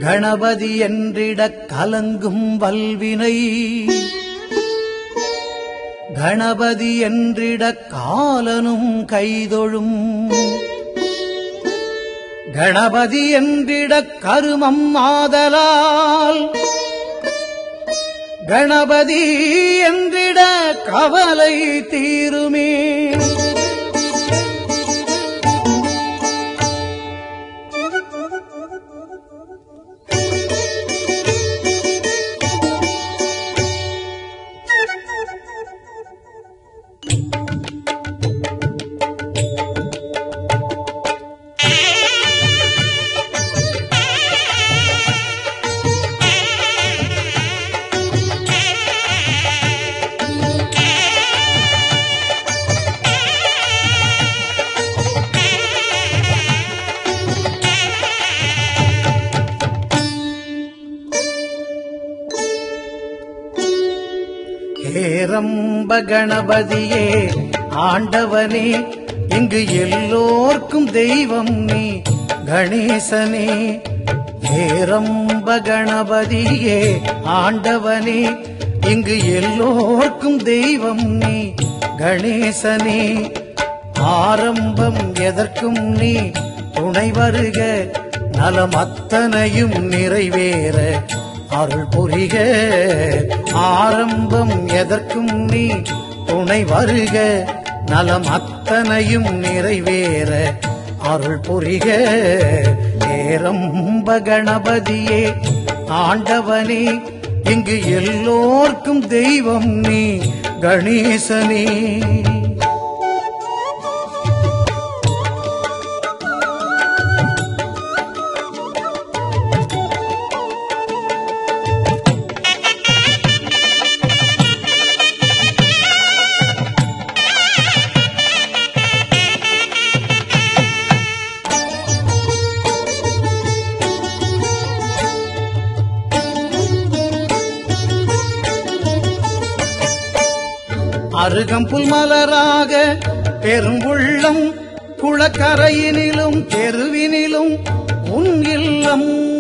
கணபதி என்றிடக் கலங்கும் வல்வினை கணபதி என்றிடக் காலனும் கைதொழும் கணபதி என்றிடக் கருமம் ஆதலால் கணபதி என்றிட கவலை தீருமே ஏரம்ப கணபதியே ஆண்டவனே இங்கு எல்லோர்க்கும் தெய்வம் நீ கணேசனே ஏரம்ப கணபதியே ஆண்டவனே இங்கு எல்லோர்க்கும் தெய்வம் நீ கணேசனே ஆரம்பம் எதற்கும் நீ துணை வருக நலம் அத்தனையும் நிறைவேற அருள் புரிக ஆரம்பம் எதற்கும் நீ துணை வருக நலம் அத்தனையும் நிறைவேற அருள் புரிக ஏரம்ப கணபதியே ஆண்டவனே இங்கு எல்லோர்க்கும் தெய்வம் நீ கணேசனே அருகம்புல் மலராக பெருங்குள்ளம் குளக்கரையினிலும் தெருவினிலும் உன் இல்லம்